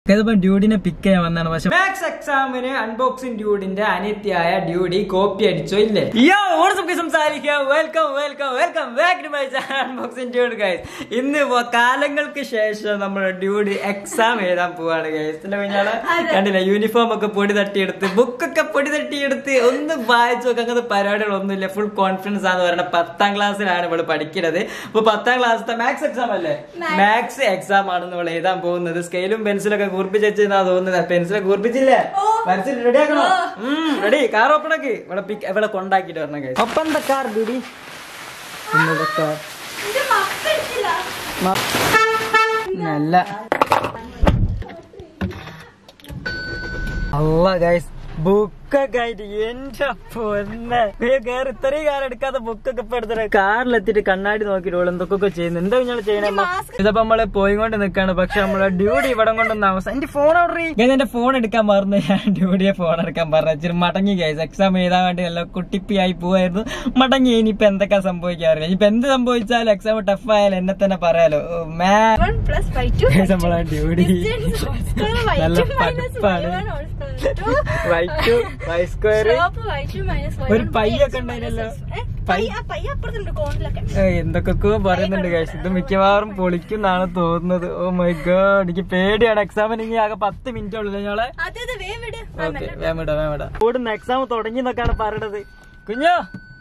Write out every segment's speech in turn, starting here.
ഇതിപ്പോ ഡ്യൂഡിനെ പിക്ക് ചെയ്യാൻ വന്നാണ് പക്ഷെ മാത്സ് എക്സാമിന് അൺബോക്സിംഗ് ഡ്യൂഡിന്റെ അനിത്യായ ഡ്യൂഡി കോപ്പി അടിച്ചോ ഇല്ലേ യോ വാട്സപ്പ് സംസാരിക്കാം welcome welcome welcome back to my channel unboxing dude guys ഇന്ന് ഇപ്പോ കാലങ്ങൾക്ക് ശേഷം നമ്മൾ ഡ്യൂഡി എക്സാം എഴുതാൻ പോവാണ് ഗൈസ് കുഞ്ഞാളെ കണ്ടില്ല യൂണിഫോം ഒക്കെ പൊടി തട്ടിയെടുത്ത് ബുക്കൊക്കെ പൊടി തട്ടിയെടുത്ത് ഒന്ന് വായിച്ചു നോക്കുക അങ്ങനത്തെ പരിപാടികളൊന്നുമില്ല ഫുൾ കോൺഫിഡൻസ് ആണെന്ന് പറയുന്നത് പത്താം ക്ലാസ്സിലാണ് ഇവള് പഠിക്കുന്നത് അപ്പൊ പത്താം ക്ലാസ്സിലെ മാത്സ് എക്സാം അല്ലേ മാത്സ് എക്സാം ആണ് നമ്മൾ എഴുതാൻ പോകുന്നത് സ്കെയിലും പെൻസിലൊക്കെ കുറിപ്പിച്ച് വെച്ചാ തോന്നുന്നത് പെൻസിലൊക്കെ കുറിപ്പിച്ചില്ലേ പെൻസിൽ റെഡി ആക്കണോ റെഡി കാർ ഓപ്പണാക്കി ഇവിടെ പിക്ക് ഇവിടെ കൊണ്ടാക്കിട്ട് വരണം guys. ഒപ്പം എന്താ കാർ ഡ്യൂടി നല്ല അല്ല ഗൈസ് ബുക്കൊക്കെ ആയിട്ട് എന്റെ പൊന്നെ കയറി ഇത്രയും കാലം എടുക്കാത്ത ബുക്കൊക്കെ ഇപ്പൊ എടുത്തിട്ട് കാറിലെത്തിട്ട് കണ്ണാടി നോക്കിയിട്ട് ഓൾ എന്തൊക്കെ ചെയ്യുന്നു എന്താ നിങ്ങൾ ചെയ്യണേ ഇതിപ്പോ നമ്മള് പോയിക്കൊണ്ട് നിക്കാണ് പക്ഷെ നമ്മളെ ഡ്യൂട്ടി ഇവിടെ കൊണ്ടൊന്നും അവസ്ഥ എന്റെ ഫോൺ ഓർഡർ ചെയ്യും എന്റെ ഫോൺ എടുക്കാൻ മറന്നു ഞാൻ ഡ്യൂട്ടിയെ ഫോൺ എടുക്കാൻ പറഞ്ഞു ഇച്ചിരി മടങ്ങി ഗൈസ് എക്സാം എഴുതാൻ വേണ്ടി നല്ല കുട്ടിപ്പിയായി പോവായിരുന്നു മടങ്ങി ഇനിയിപ്പോ എന്തൊക്കെ സംഭവിക്കാറില്ല ഇനിയിപ്പോ എന്ത് സംഭവിച്ചാലും എക്സാം ടഫ് ആയാലും എന്നെ തന്നെ പറയാലോ മാ നമ്മളെ ഡ്യൂട്ടി നല്ല പഠിപ്പാണ് വൈ ടു വൈ സ്ക്വയർ ഒരു പയ്യൊക്കെ ഉണ്ടായിരുന്നല്ലോ പൈ എന്തൊക്കെയോ പറയുന്നുണ്ട് കഴിച്ചു ഇത് മിക്കവാറും പൊളിക്കുന്നാണ് തോന്നുന്നത് ഓ മൈ ഗോഡ് എനിക്ക് പേടിയാണ് എക്സാമിന് ഇനി ആകെ പത്ത് മിനിറ്റ് ഉള്ളു ഞങ്ങളെ ഓക്കെ വേമിട വേമിട ഓടുന്ന എക്സാം തുടങ്ങി എന്നൊക്കെയാണ് പറയണത് കുഞ്ഞോ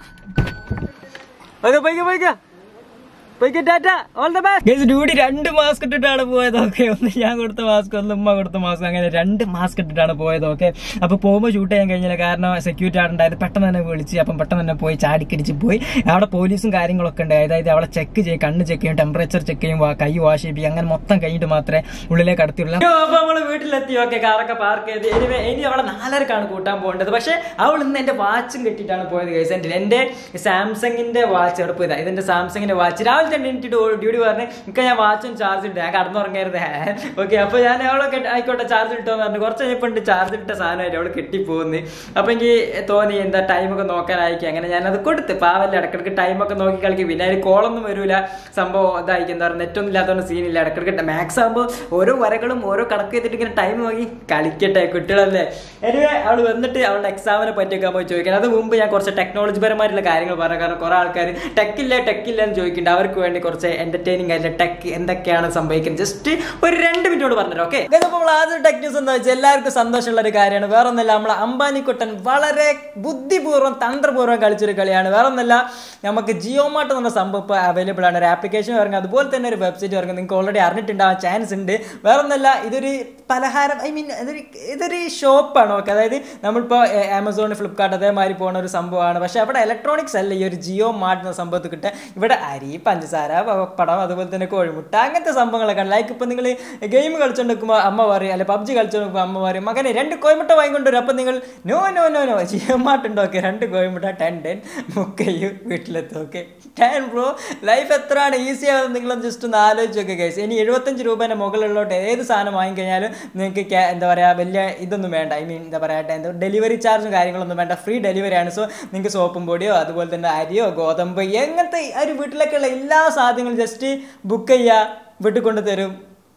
ഓക്കെ പോയിക്കോ പോയിക്കോ പോയിക്കോ ta-ta all the best duty രണ്ട് മാസ്ക് ഇട്ടിട്ടാണ് പോയത് ഓക്കെ ഒന്ന് ഞാൻ കൊടുത്ത മാസ്ക് ഒന്ന് ഉമ്മ കൊടുത്ത മാസ്ക് അങ്ങനെ രണ്ട് മാസ്ക് ഇട്ടിട്ടാണ് പോയത് ഓക്കെ അപ്പൊ പോകുമ്പോൾ ഷൂട്ട് ചെയ്യാൻ കഴിഞ്ഞില്ല കാരണം സെക്യൂരിറ്റി അവിടെ ഉണ്ടായത് പെട്ടെന്ന് തന്നെ വിളിച്ച് അപ്പം പെട്ടെന്ന് തന്നെ പോയി ചാടിക്കടിച്ച് പോയി അവിടെ പോലീസും കാര്യങ്ങളൊക്കെ ഉണ്ട് അതായത് അവിടെ ചെക്ക് ചെയ്യും കണ്ണ് ചെക്ക് ചെയ്യും ടെമ്പറേച്ചർ ചെക്ക് ചെയ്യും വാ- കൈ വാഷ് ചെയ്യും അങ്ങനെ മൊത്തം കഴിഞ്ഞിട്ട് മാത്രമേ ഉള്ളിലേക്ക് കടത്തിയുള്ളൂ അപ്പൊ നമ്മള് വീട്ടിലെത്തി ഓക്കെ കാറൊക്കെ പാർക്ക് ചെയ്ത് ഇനി ഇനി അവളെ നാലരക്കാണ് കൂട്ടാൻ പോകേണ്ടത് പക്ഷെ അവൾ ഇന്ന് എന്റെ വാച്ചും കെട്ടിയിട്ടാണ് പോയത് ഗൈസ് എന്റെ എന്റെ സാംസങ്ങിന്റെ വാച്ച് അവിടെ പോയതാ ഇതെന്റെ സാംസങ്ങിന്റെ വാച്ച് രാവിലെ തന്നെ എനിക്ക് ഡ്യൂട്ടി പറഞ്ഞു എനിക്ക് ഞാൻ വാച്ചും ചാർജ് ഇട്ട് ഞാൻ കടന്നുറങ്ങരുത് ഓക്കെ അപ്പൊ ഞാൻ അവളെ കെട്ടി- ആയിക്കോട്ടെ ചാർജ് ഇട്ടോന്ന് പറഞ്ഞു കുറച്ച് കഴിഞ്ഞപ്പോൾ ചാർജ് ഇട്ട സാധനമായിട്ട് അവള് കെട്ടിപ്പോകുന്നു അപ്പൊ എനിക്ക് തോന്നി എന്താ ടൈമൊക്കെ നോക്കാനായിരിക്കും അങ്ങനെ ഞാൻ അത് കൊടുത്ത് പാവല്ല ഇടക്കിടക്ക് ടൈമൊക്കെ നോക്കി കളിക്കും പിന്നെ അതിൽ കോളൊന്നും വരൂല സംഭവം ഇതായിരിക്കും എന്താ പറയുക നെറ്റൊന്നും ഇല്ലാത്തതുകൊണ്ട് സീനില്ല ഇടക്കിടക്ക് മാക്സ് ആകുമ്പോൾ ഓരോ വരകളും ഓരോ കണക്ക് ചെയ്തിട്ട് ഇങ്ങനെ ടൈം നോക്കി കളിക്കട്ടെ കുട്ടികളല്ലേ എനിവേ അവൾ വന്നിട്ട് അവളുടെ എക്സാമിനെ പറ്റിയൊക്കെ പോയി ചോദിക്കണം അത് മുമ്പ് ഞാൻ കുറച്ച് ടെക്നോളജി പരമായിട്ടുള്ള കാര്യങ്ങൾ പറഞ്ഞു കാരണം കുറെ ആൾക്കാർ ടെക്കില്ല ടെക്കില്ല എന്ന് ചോദിക്കുന്നുണ്ട് അവർക്ക് വേണ്ടി കുറച്ച് എന്റർടൈനിങ് ആയിട്ടുള്ള ടെക് എന്തൊക്കെയാണ് സംഭവിക്കുന്നത് ജസ്റ്റ് ഒരു രണ്ട് മിനിറ്റോട് പറഞ്ഞുതരാം ഓക്കെ നമ്മൾ ആദ്യം ടെക് ന്യൂസ് എന്താ വെച്ചാൽ എല്ലാവർക്കും സന്തോഷമുള്ള ഒരു കാര്യമാണ് വേറെ ഒന്നല്ല നമ്മളെ അംബാനിക്കുട്ടൻ വളരെ ബുദ്ധിപൂർവ്വം തന്ത്രപൂർവ്വം കളിച്ചൊരു കളിയാണ് വേറെ ഒന്നല്ല നമുക്ക് ജിയോ മാർട്ട് എന്ന സംഭവം ഇപ്പോൾ അവൈലബിൾ ആണ് ഒരു ആപ്ലിക്കേഷൻ ഇറങ്ങും അതുപോലെ തന്നെ ഒരു വെബ്സൈറ്റ് ഇറങ്ങും നിങ്ങൾക്ക് ഓൾറെഡി അറിഞ്ഞിട്ടുണ്ടാവാൻ ചാൻസ് ഉണ്ട് വേറെ ഒന്നല്ല ഇതൊരു പലഹാരം ഐ മീൻ ഇതൊരു ഇതൊരു ഷോപ്പാണ് ഓക്കെ അതായത് നമ്മളിപ്പോൾ ആമസോൺ ഫ്ലിപ്കാർട്ട് അതേമാതിരി പോകുന്ന ഒരു സംഭവമാണ് പക്ഷേ അവിടെ ഇലക്ട്രോണിക്സ് അല്ല ഈ ഒരു ജിയോ മാർട്ട് എന്ന സംഭവത്തിൽ കിട്ടുക ഇവിടെ അരി പഞ്ചസാര പപ്പടം അതുപോലെ തന്നെ കോഴിമുട്ട അങ്ങനത്തെ സംഭവങ്ങളൊക്കെ ലൈക്ക് ഇപ്പം നിങ്ങൾ ഗെയിം കളിച്ചുകൊണ്ട് നിൽക്കുമ്പോൾ അമ്മ പറയും അല്ലെ പബ്ജി കളിച്ചുകൊണ്ട് നിൽക്കുമ്പോൾ അമ്മ പറയും മകനെ രണ്ട് കോഴിമുട്ട വാങ്ങിക്കൊണ്ടുവരും അപ്പം നിങ്ങൾ no no no no Jio Mart ഉണ്ട് ഓക്കെ രണ്ട് കോഴിമുട്ട ടെൻ ടെൻ മുക്കയും വീട്ടിലെത്തും ഓക്കെ ടെൻ ബ്രോ ലൈഫ് എത്രയാണ് ഈസി ആവുന്നത് നിങ്ങളൊന്ന് ജസ്റ്റ് ഒന്ന് ആലോചിച്ച് നോക്കുക ഗൈസ് ഇനി എഴുപത്തഞ്ച് രൂപേൻ്റെ മുകളിലോട്ട് ഏത് സാധനം വാങ്ങിക്കഴിഞ്ഞാലും നിങ്ങൾക്ക് ക്യാ- എന്താ പറയുക വലിയ ഇതൊന്നും വേണ്ട ഐ മീൻ എന്താ പറയുക എന്താ ഡെലിവറി ചാർജും കാര്യങ്ങളൊന്നും വേണ്ട ഫ്രീ ഡെലിവറി ആണ് സോ നിങ്ങൾക്ക് സോപ്പും പൊടിയോ അതുപോലെ തന്നെ അരിയോ ഗോതമ്പ് എങ്ങനത്തെ ആ ഒരു വീട്ടിലേക്കുള്ള എല്ലാ സാധനങ്ങളും ജസ്റ്റ് ബുക്ക് ചെയ്യുക വീട്ടിൽ കൊണ്ട് തരും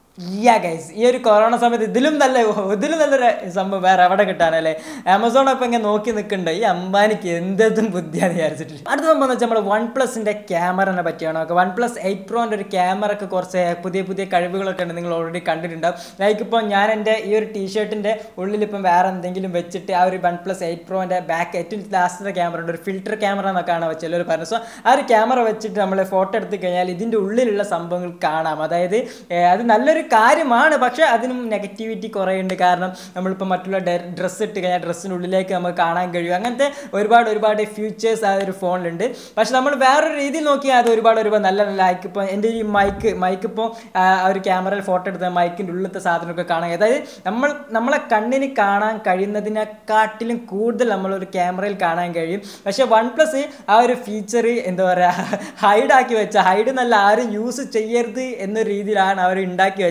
യാ ഗൈസ് ഈ ഒരു കൊറോണ സമയത്ത് ഇതിലും നല്ല ഇതിലും നല്ലൊരു സംഭവം വേറെ എവിടെ കിട്ടാനല്ലേ ആമസോൺ ഇപ്പം ഇങ്ങനെ നോക്കി നിൽക്കുന്നുണ്ട് ഈ അംബാനിക്ക് എന്തും ബുദ്ധിയാണ് വിചാരിച്ചിട്ടില്ല അടുത്ത സംഭവം എന്ന് വെച്ചാൽ നമ്മൾ വൺ പ്ലസിന്റെ ക്യാമറനെ പറ്റിയാണ് നോക്കുക വൺ പ്ലസ് എയ്റ്റ് പ്രോന്റെ ഒരു ക്യാമറ ഒക്കെ കുറച്ച് പുതിയ പുതിയ കഴിവുകളൊക്കെ ഉണ്ട് നിങ്ങൾ ഓൾറെഡി കണ്ടിട്ടുണ്ടാവും ലൈക്ക് ഇപ്പോൾ ഞാൻ എൻ്റെ ഈ ഒരു ടീഷർട്ടിന്റെ ഉള്ളിൽ ഇപ്പം വേറെ എന്തെങ്കിലും വെച്ചിട്ട് ആ ഒരു വൺ പ്ലസ് എയ്റ്റ് പ്രോന്റെ ബാക്ക് ഏറ്റവും ലാസ്റ്റത്തെ ക്യാമറ ഉണ്ട് ഒരു ഫിൽറ്റർ ക്യാമറ എന്നൊക്കെയാണ് ചിലർ പറഞ്ഞത് സോ ആ ഒരു ക്യാമറ വെച്ചിട്ട് നമ്മൾ ഫോട്ടോ എടുത്ത് കഴിഞ്ഞാൽ ഇതിൻ്റെ ഉള്ളിലുള്ള സംഭവങ്ങൾ കാണാം അതായത് ഏർ, അത് നല്ലൊരു കാര്യമാണ് പക്ഷേ അതിനും നെഗറ്റിവിറ്റി കുറേ ഉണ്ട് കാരണം നമ്മളിപ്പോൾ മറ്റുള്ള ഡ്രസ്സ് ഇട്ട് കഴിഞ്ഞാൽ ഡ്രസ്സിൻ്റെ ഉള്ളിലേക്ക് നമുക്ക് കാണാൻ കഴിയും അങ്ങനത്തെ ഒരുപാട് ഒരുപാട് ഫ്യൂച്ചേഴ്സ് ആ ഒരു ഫോണിലുണ്ട് പക്ഷെ നമ്മൾ വേറൊരു രീതിയിൽ നോക്കിയാൽ അത് ഒരുപാട് ഒരുപാട് നല്ല നല്ല ലൈക്ക് ഇപ്പോൾ എൻ്റെ ഈ മൈക്ക് മൈക്ക് ഇപ്പോൾ ആ ഒരു ക്യാമറയിൽ ഫോട്ടോ എടുത്ത മൈക്കിൻ്റെ ഉള്ളിലത്തെ സാധനമൊക്കെ കാണാൻ അതായത് നമ്മൾ നമ്മളെ കണ്ണിന് കാണാൻ കഴിയുന്നതിനെക്കാട്ടിലും കൂടുതൽ നമ്മളൊരു ക്യാമറയിൽ കാണാൻ കഴിയും പക്ഷേ വൺ പ്ലസ് ആ ഒരു ഫീച്ചർ എന്താ പറയുക ഹൈഡ് ആക്കി വെച്ച ഹൈഡ് നല്ല ആരും യൂസ് ചെയ്യരുത് എന്ന രീതിയിലാണ് അവർ ഉണ്ടാക്കി വെച്ചത്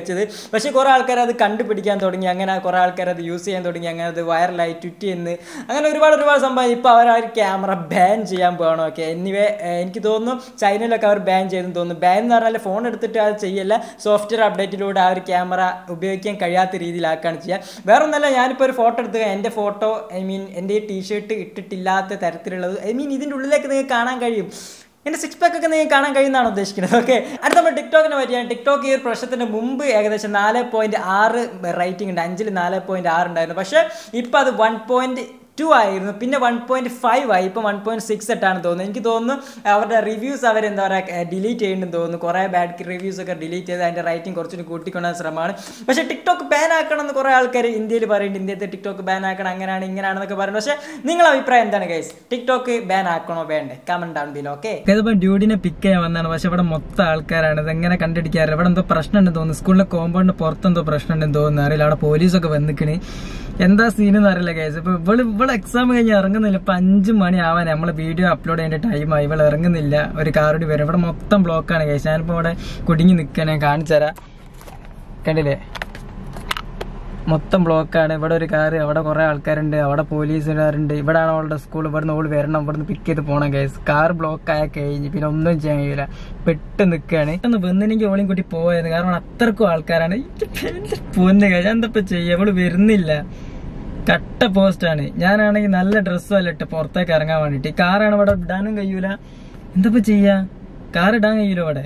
വെച്ചത് പക്ഷേ കുറേ ആൾക്കാർ അത് കണ്ടുപിടിക്കാൻ തുടങ്ങി അങ്ങനെ കുറേ ആൾക്കാർ അത് യൂസ് ചെയ്യാൻ തുടങ്ങി അങ്ങനെ അത് വൈറലായി ട്വിറ്റ് ചെയ്യുന്നു അങ്ങനെ ഒരുപാട് ഒരുപാട് സംഭവം ഇപ്പോൾ അവർ ആ ഒരു ക്യാമറ ബാൻ ചെയ്യാൻ പോകണം ഓക്കെ എന്നിവേ എനിക്ക് തോന്നുന്നു ചൈനയിലൊക്കെ അവർ ബാൻ ചെയ്തെന്ന് തോന്നുന്നു ബാൻ എന്ന് പറഞ്ഞാൽ ഫോൺ എടുത്തിട്ട് അത് ചെയ്യല്ല സോഫ്റ്റ്വെയർ അപ്ഡേറ്റിലൂടെ ആ ഒരു ക്യാമറ ഉപയോഗിക്കാൻ കഴിയാത്ത രീതിയിലാക്കുകയാണ് ചെയ്യുക വേറെ ഒന്നല്ല ഞാനിപ്പോൾ ഒരു ഫോട്ടോ എടുത്ത് എൻ്റെ ഫോട്ടോ ഐ മീൻ എൻ്റെ ഈ ടീഷർട്ട് ഇട്ടിട്ടില്ലാത്ത തരത്തിലുള്ളത് ഐ മീൻ ഇതിൻ്റെ ഉള്ളിലേക്ക് നിങ്ങൾക്ക് കാണാൻ കഴിയും എൻ്റെ സിക്സ് പാക്ക് ഒക്കെ നിങ്ങൾക്ക് കാണാൻ കഴിയുന്നതാണ് ഉദ്ദേശിക്കുന്നത് ഓക്കെ അടുത്ത നമ്മൾ ടിക്ടോക്കിനെ പറ്റിയാണ് ടിക്ടോക്ക് ഈ ഒരു പ്രശ്നത്തിന് മുമ്പ് ഏകദേശം നാല് പോയിന്റ് ആറ് റേറ്റിംഗ് ഉണ്ട് അഞ്ചിൽ നാല് പോയിന്റ് ആറ് ഉണ്ടായിരുന്നു പക്ഷേ ഇപ്പം അത് വൺ പോയിന്റ് ടു ആയിരുന്നു പിന്നെ വൺ പോയിന്റ് ഫൈവ് ആയി ഇപ്പം വൺ പോയിന്റ് സിക്സ് എട്ടാണ് തോന്നുന്നത് എനിക്ക് തോന്നുന്നു അവരുടെ റിവ്യൂസ് അവർ എന്താ പറയുക ഡിലീറ്റ് ചെയ്യുന്നുണ്ടെന്ന് തോന്നുന്നു കുറേ ബാഡ് റിവ്യൂസ് ഒക്കെ ഡിലീറ്റ് ചെയ്ത് അതിൻ്റെ റൈറ്റിംഗ് കുറച്ചുകൂടി കൂട്ടിക്കൊണ്ടുവന്ന ശ്രമമാണ് പക്ഷേ ടിക്ടോക്ക് ബാൻ ആക്കണം എന്ന് കുറേ ആൾക്കാർ ഇന്ത്യയിൽ പറയുന്നുണ്ട് ഇന്ത്യത്തെ ടിക്ടോക്ക് ബാൻ ആക്കണം അങ്ങനെയാണ് ഇങ്ങനെയാണെന്നൊക്കെ പറയുന്നത് പക്ഷേ നിങ്ങളുടെ അഭിപ്രായം എന്താണ് ഗൈസ് ടിക്ടോക്ക് ബാൻ ആക്കണോ വേണ്ടേ കമന്റ് ഡൗൺ ബിലോ ഓക്കെ ഇതിപ്പോൾ ഡ്യൂഡിനെ പിക്ക് ചെയ്യാൻ വന്നതാണ് പക്ഷെ ഇവിടെ മൊത്തം ആൾക്കാരാണ് ഇത് എങ്ങനെ കണ്ടുപിടിക്കാറില്ല ഇവിടെ എന്തോ പ്രശ്നമുണ്ടെന്ന് തോന്നുന്നു സ്കൂളിലെ കോമ്പൗണ്ട് പുറത്തെന്തോ പ്രശ്നമുണ്ടെന്ന് തോന്നുന്നു അറിയില്ല അവിടെ പോലീസൊക്കെ വന്നിക്കണ് എന്താ സീൻ എന്ന് അറിയില്ല കേസ് ഇപ്പൊ ഇവള് ഇവള് എക്സാം കഴിഞ്ഞ് ഇറങ്ങുന്നില്ല ഇപ്പൊ അഞ്ചു മണി ആവാൻ നമ്മള് വീഡിയോ അപ്ലോഡ് ചെയ്യേണ്ട ടൈമായി ഇവൾ ഇറങ്ങുന്നില്ല ഒരു കാറോടി വരും ഇവിടെ മൊത്തം ബ്ലോക്കാണ് കേസ് ഞാനിപ്പോ ഇവിടെ കുടുങ്ങി നിൽക്കണേ കാണിച്ചു തരാം കണ്ടില്ലേ മൊത്തം ബ്ലോക്കാണ് ഇവിടെ ഒരു കാറ് അവിടെ കുറെ ആൾക്കാരുണ്ട് അവിടെ പോലീസുകാരുണ്ട് ഇവിടെയാണ് അവളുടെ സ്കൂൾ ഇവിടുന്ന് ഓള് വരണം ഇവിടുന്ന് പിക്ക് ചെയ്ത് പോകണം കേസ് കാർ ബ്ലോക്ക് ആയ കഴിഞ്ഞ് പിന്നെ ഒന്നും ചെയ്യാൻ കഴിയില്ല പെട്ട് നിൽക്കുകയാണ് ഒന്ന് വന്നിനെങ്കിൽ ഓളിയും കൂട്ടി പോയത് കാരണം അത്രക്കും ആൾക്കാരാണ് പൊന്ന് കഴിച്ച എന്തപ്പോ ചെയ്യാ അവള് വരുന്നില്ല കട്ട പോസ്റ്റാണ് ഞാനാണെങ്കിൽ നല്ല ഡ്രസ്സും അല്ല ഇട്ട് പുറത്തേക്ക് ഇറങ്ങാൻ വേണ്ടിട്ട് ഈ കാറാണ് ഇവിടെ ഇടാനും കഴിയൂല എന്തപ്പോ ചെയ്യാ കാർ ഇടാൻ കഴിയൂല ഇവിടെ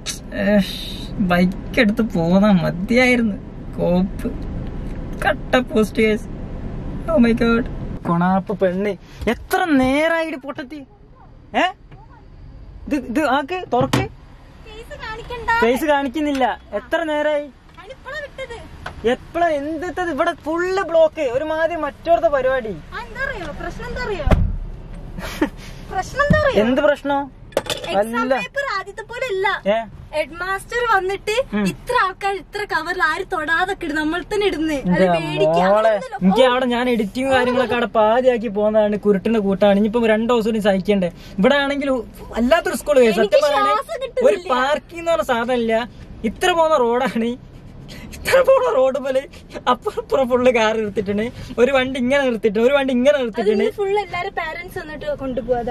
ബൈക്ക് എടുത്ത് പോന്നാ മതിയായിരുന്നു കോപ്പ് കട്ട post case oh my God കൊണാപ്പ് പെണ്ണ് എത്ര നേരായിട്ട് പൊട്ടത്തി ഏ ഇത് ഇത് ആക്ക് തുറക്ക് ഫേസ് കാണിക്കുന്നില്ല എത്ര നേരായി എപ്പോഴാ എന്തത്തത് ഇവിടെ ഫുള്ള് ബ്ലോക്ക് ഒരുമാതിരി മറ്റോടത്തെ പരിപാടി പ്രശ്നം എന്താ അറിയോ പ്രശ്നം എന്താ അറിയോ എന്ത് പ്രശ്നം എക്സാം അല്ല പേപ്പർ ആദ്യത്തെ പോലെ അല്ല ഏ ഹെഡ് മാസ്റ്റർ വന്നിട്ട് ഇത്ര ആൾക്കാർ ഇത്ര കവറിൽ ആരും തൊടാതൊക്കെ ഇടും നമ്മൾ തന്നെ ഇടുന്നേ അത് എന്റെ പേടിക്കാൻ മോളെ എനിക്ക് അവിടെ ഞാൻ എഡിറ്റിംഗ് കാര്യങ്ങളൊക്കെ അവിടെ പാതിയാക്കി പോകുന്നതാണ് കുരുട്ടിന്റെ കൂട്ടാണ് ഇനിയിപ്പോ രണ്ടു ദിവസം കൂടി സഹിക്കണ്ടേ ഇവിടെ ആണെങ്കിൽ വല്ലാത്തൊരു സ്കൂൾ സത്യം ശ്വാസം പറയുകയാണെങ്കിൽ ഒരു പാർക്കിംഗ് എന്ന് പറഞ്ഞ സാധനം ഇല്ല ഇത്ര പോകുന്ന റോഡാണ് ഇത്ര പോകുന്ന റോഡ് പോലെ അപ്പുറപ്പുറം ഫുള്ള് കാർ നിർത്തിയിട്ടുണ്ട് ഒരു വണ്ടി ഇങ്ങനെ നിർത്തിയിട്ടുണ്ട് ഒരു വണ്ടി ഇങ്ങനെ നിർത്തിയിട്ടുണ്ട് ഫുൾ എല്ലാരും പാരന്റ്സ് വന്നിട്ട് കൊണ്ടുപോകാതെ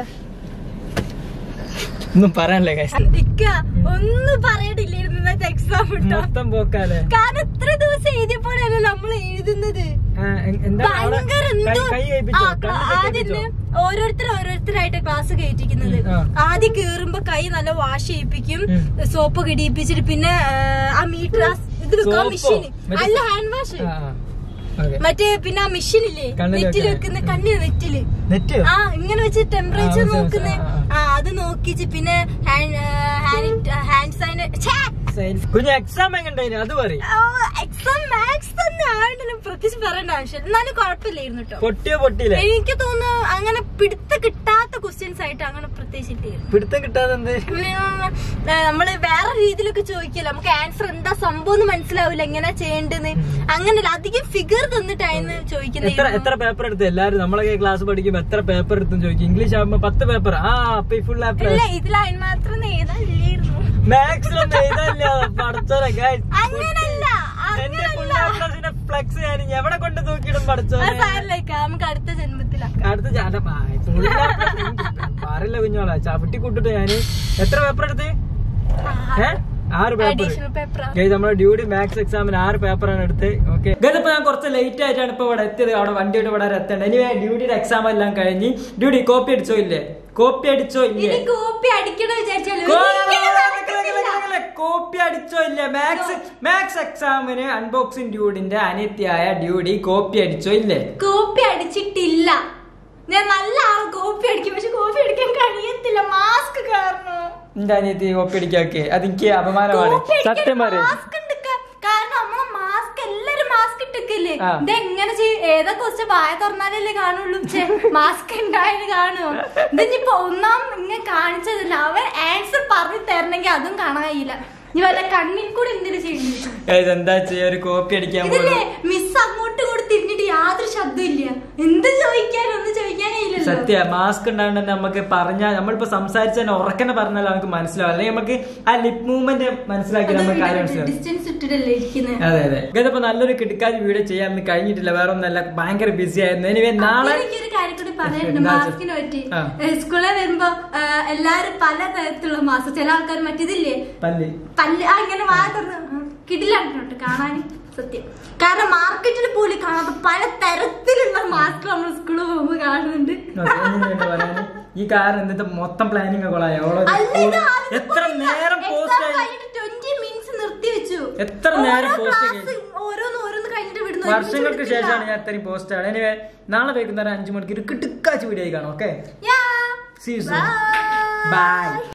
ഒന്നും പറയാനല്ലേ guys. ഇക്ക ഒന്നും പറയണില്ലായിരുന്നു ഇന്നത്തെ എക്സാം ഇട്ടോ മൊത്തം പോക്കാലേ കാരണം ഇത്ര ദിവസം എഴുതിയപ്പോഴല്ലേ നമ്മൾ എഴുതുന്നത് ആ, എ- എന്താ അവിടെ ഭയങ്കര കൈ എന്തോ കൈ ആ, കഴിപ്പിച്ചോ ക്ലാ- ആദ്യം ഓരോരുത്തർ ഓരോരുത്തരായിട്ട് ക്ലാസ് കയറ്റിക്കുന്നത് ആ. ആദ്യം കേറുമ്പോ കൈ നല്ല വാഷ് ചെയ്യിപ്പിക്കും സോപ്പ് കിടിയിപ്പിച്ചിട്ട് പിന്നെ ആ, ആ മീറ്റർ ഇത് വെക്കും സോപ്പോ? മെഷീൻ മറ്റേ അല്ല ഹാൻഡ് വാഷ് ആ, ആ. Okay. മറ്റേ പിന്നെ ആ മെഷീൻ ഇല്ലേ കണ്ണില് നെറ്റിൽ വെക്കാൻ. വെക്കുന്ന കണ്ണിന് നെറ്റില് നെറ്റ് ആ ഇങ്ങനെ വെച്ച് ടെമ്പറേച്ചർ ആ, മനസ്സിലായി, നോക്കുന്നേ ആ, ആ അത് നോക്കിച്ച് പിന്നെ ഹാൻഡ് സൈൻ കുഞ്ഞു എക്സാം എങ്ങനെ അത് പറയും എക്സാം മാത്സ് തന്നെ ആയതുകൊണ്ട് പ്രത്യേകിച്ച് പറയേണ്ട ആവശ്യമില്ല എന്നാലും കുഴപ്പമില്ലായിരുന്നു കേട്ടോ പൊട്ടിയോ പൊട്ടിയില്ലേ എനിക്ക് തോന്നുന്നു അങ്ങനെ പിടുത്ത കിട്ടാത്ത ക്വസ്റ്റ്യൻസ് ആയിട്ട് അങ്ങനെ പ്രത്യേകിച്ച് ഇല്ലായിരുന്നു പിടുത്തം കിട്ടാതെ എന്ത് പിന്നെ, ഏ, നമ്മള് വേറെ രീതിയിലൊക്കെ ചോദിക്കല്ലോ നമുക്ക് ആൻസർ എന്താ സംഭവം എന്ന് മനസ്സിലാവില്ല എങ്ങനെ ചെയ്യേണ്ടത് അങ്ങനല്ല അധികം ഫിഗർ തന്നിട്ടായിരുന്നു എത്ര ചോദിക്കുന്നത് എത്ര പേപ്പർ എടുത്ത് എല്ലാരും നമ്മളൊക്കെ ക്ലാസ് പഠിക്കുമ്പോ എത്ര പേപ്പർ എടുത്തും ചോദിക്കും ഇംഗ്ലീഷ് ആകുമ്പോ പത്ത് പേപ്പർ ആ അപ്പൊ ഫുൾ ഇല്ല ഇതിൽ അതിന് മാത്രം എഴുതാനില്ലായിരുന്നു മാത്സിലൊന്നും എഴുതാനില്ല പഠിച്ചോലെ guys. അങ്ങനല്ല എന്റെ ഫുൾ അങ്ങനല്ല ഫ്ലെക്സ് ഞാൻ എവിടെ കൊണ്ട് തൂക്കിയിടും പഠിച്ചോലെ അത് സാരില്ലേക്ക നമുക്ക് അടുത്ത ജന്മത്തിലാക്കാം അടുത്ത ചാട്ട ഫുൾ പാറില്ല കുഞ്ഞോളെ ചവിട്ടി കൂട്ടിട്ട് ഞാന് എത്ര പേപ്പർ എടുത്ത് ഏ ആറ് പേപ്പർ അഡീഷണൽ പേപ്പർ ഗൈസ് നമ്മുടെ ഡ്യൂട്ടി മാത്സ് എക്സാമിന് ആറ് പേപ്പറാണ് എടുത്ത് ഓക്കെ ഗൈസ് ഇപ്പൊ ഞാൻ കുറച്ച് ലേറ്റ് ആയിട്ടാണ് ഇപ്പൊ ഇവിടെ എത്തിയത് അവിടെ വണ്ടിയുടെ ഇവിടെ വരെ എത്തേണ്ടത് ഇനി ഡ്യൂട്ടിയുടെ എക്സാം എല്ലാം കഴിഞ്ഞ് ഡ്യൂട്ടി കോപ്പി അടിച്ചോ ഇല്ലേ കോപ്പി അടിച്ചോ ഇല്ലേ ഇനി കോപ്പി അടിക്കണം വിചാരിച്ചാലും ഒരിക്കലും നടക്കത്തില്ല. കോപ്പി അടിച്ചോ ഇല്ല മാത്സ് മാത്സ് എക്സാമിന് അൺബോക്സിംഗ് ഡ്യൂഡിന്റെ അനിത്യായ ഡ്യൂഡി കോപ്പി അടിച്ചോ ഇല്ലേ കോപ്പി അടിച്ചിട്ടില്ല ഞാൻ നല്ല ആൾ കോപ്പി അടിക്കും പക്ഷെ കോപ്പി അടിക്കാൻ കഴിയത്തില്ല മാസ്ക് കാരണം എന്റെ അനിയത്തി കോപ്പി അടിക്കാക്കെ അതെനിക്ക് അപമാനമാണ് കോപ്പി അടിക്കാൻ സത്യം പറയും മാസ്ക് ഉണ്ട് ക- കാരണം നമ്മളെ മാസ്ക് എല്ലാരും മാസ്ക് ഇട്ടിക്കല്ലേ ആ. ഇത് എങ്ങനെ ചെയ്യും ഏതാ കുറച്ച് വായ തുറന്നാലല്ലേ കാണുള്ളൂ മാസ്ക് ഉണ്ടായാലും കാണുമോ ഇതിനിപ്പോ ഒന്നാം ഇങ്ങനെ കാണിച്ചതല്ല അവൻ ആൻസർ പറഞ്ഞു തരണമെങ്കിൽ അതും കാണാൻ കഴിയില്ല ഇനി വല്ല കണ്ണിൽ കൂടെ എന്തിനു ചെയ്യുന്നു Guys, എന്താ ചെയ്യാ ഒരു കോപ്പി അടിക്കാൻ ഇതില്ലേ പോകുന്നു മിസ് അങ്ങോട്ട് കൂടെ തിരിഞ്ഞിട്ട് യാതൊരു ശബ്ദമില്ല എന്ത് ചോദിക്കാനും ഒന്നും ചോദിക്കാനേ ഇല്ലല്ലോ സത്യ മാസ്ക് ഉണ്ടാകൊണ്ട് തന്നെ നമുക്ക് പറഞ്ഞാൽ നമ്മളിപ്പോ സംസാരിച്ച തന്നെ ഉറക്കനെ പറഞ്ഞാൽ നമുക്ക് മനസ്സിലാവും അല്ലെങ്കിൽ നമുക്ക് ആ ലിപ് മൂവ്മെന്റ് മനസ്സിലാക്കി നമുക്ക് കാര്യം മനസ്സിലാവും ഡിസ്റ്റൻസ് ഇട്ടിട്ടല്ലേ ഇരിക്കുന്നത് അതെ അതെ ഇതിപ്പോ നല്ലൊരു കിടക്കാജ് വീഡിയോ ചെയ്യാൻ കഴിഞ്ഞിട്ടില്ല വേറെ ഒന്നല്ല ഭയങ്കര ബിസി ആയിരുന്നു എനിവേ നാളെ എനിക്കൊരു കാര്യം കൂടി പറയാനുണ്ട് എന്താ വെച്ചാ? മാസ്കിനെ പറ്റി ആ. ഏ, സ്കൂളിൽ വരുമ്പോ ഏ, എല്ലാരും പല തരത്തിലുള്ള മാസ്ക് ചില ആൾക്കാർ മറ്റേതില്ലേ പല്ല് പല്ല് ആ ഇങ്ങനെ വായ തുറന്ന് കിടിലായിട്ടുണ്ട് കാണാൻ സത്യം കാരണം മാർക്കറ്റിൽ പോലും കാണാത്ത പല തരത്തിലുള്ള മാസ്ക് നമ്മൾ സ്കൂളിൽ പോകുമ്പോൾ കാണുന്നുണ്ട് ഓക്കേ, ഇനി എന്താ പറയാന്? ഈ കാരണം എന്നിട്ട് മൊത്തം പ്ലാനിങ് കൊള്ളായ അല്ല, ഇത് ആദ്യം എത്ര നേരം exam പോസ്റ്റ് ആയി കഴിഞ്ഞിട്ട് 20 minutes നിർത്തി വെച്ചു എത്ര നേരം ഓരോ post class ഓരോന്ന് ഓരോന്ന് കഴിഞ്ഞിട്ട് വിടുന്നു വർഷങ്ങൾക്ക് ഒരുമിച്ച് ശേഷമാണ് ഞാൻ ഇത്രയും പോസ്റ്റ് ആണ് എനിവേ നാളെ വൈകുന്നേരം അഞ്ചു മണിക്ക് ഒരു കിട്ടുക്കാച്ച് വീഡിയോ കാണാം ഓക്കെ വിടുന്നില്ല. Yeah. See you soon. Bye. By